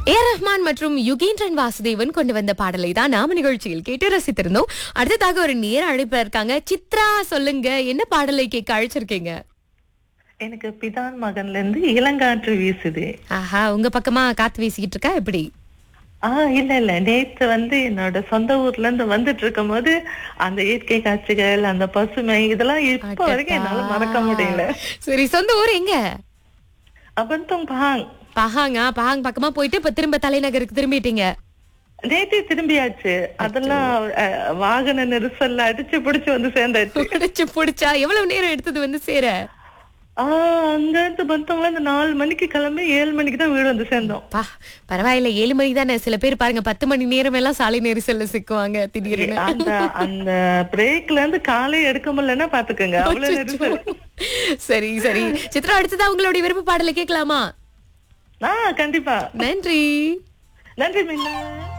ஏ ரஹ்மான் மற்றும் யுகேந்திரன் வாசுதேவன் கொண்டு வந்த பாடலை தான் நாம நிகழ்ச்சியில் கேட்டு ரசித்திருந்தோம் அடுத்ததாக ஒரு நேர அழைப்புல இருக்காங்க சித்ரா சொல்லுங்க என்ன பாடலை கேட்க அழைச்சிருக்கீங்க எனக்கு பிதான் மகன்ல இருந்து இளங்காற்று வீசுது ஆஹா உங்க பக்கமா காத்து வீசிக்கிட்டு இருக்கா எப்படி ஆஹ் இல்ல இல்ல நேத்து வந்து என்னோட சொந்த ஊர்ல இருந்து வந்துட்டு இருக்கும் போது அந்த இயற்கை காட்சிகள் அந்த பசுமை இதெல்லாம் இப்ப வரைக்கும் என்னால மறக்க முடியல சரி சொந்த ஊர் எங்க அபந்தம் பாங் பஹாங்க பஹாங் பக்கமா போயிட்டு இப்ப திரும்ப தலைநகருக்கு திரும்பிட்டீங்க நேத்தே திரும்பியாச்சு அதெல்லாம் அஹ், வாகன நெரிசல்ல அடிச்சு பிடிச்சு வந்து சேர்ந்தாச்சு புடிச்சு புடிச்சா எவ்வளவு நேரம் எடுத்தது வந்து சேர ஆஹ் அங்க இருந்து பந்தம்ல இந்த நாலு மணிக்கு கிளம்பி ஏழு மணிக்கு தான் வீடு வந்து சேர்ந்தோம் பா பரவாயில்ல ஏழு மணிக்கு தானே சில பேர் பாருங்க பத்து மணி நேரம் எல்லாம் சாலை நெரிசல்ல சிக்குவாங்க திடீர்னு அந்த அந்த பிரேக்ல இருந்து காலை எடுக்க முடியலன்னா பாத்துக்கோங்க அவ்வளவு நெரிசல் சரி சரி சித்ரா அடுத்ததா உங்களுடைய விருப்ப பாடலை கேட்கலாமா ஆஹ் கண்டிப்பா நன்றி நன்றி மீனா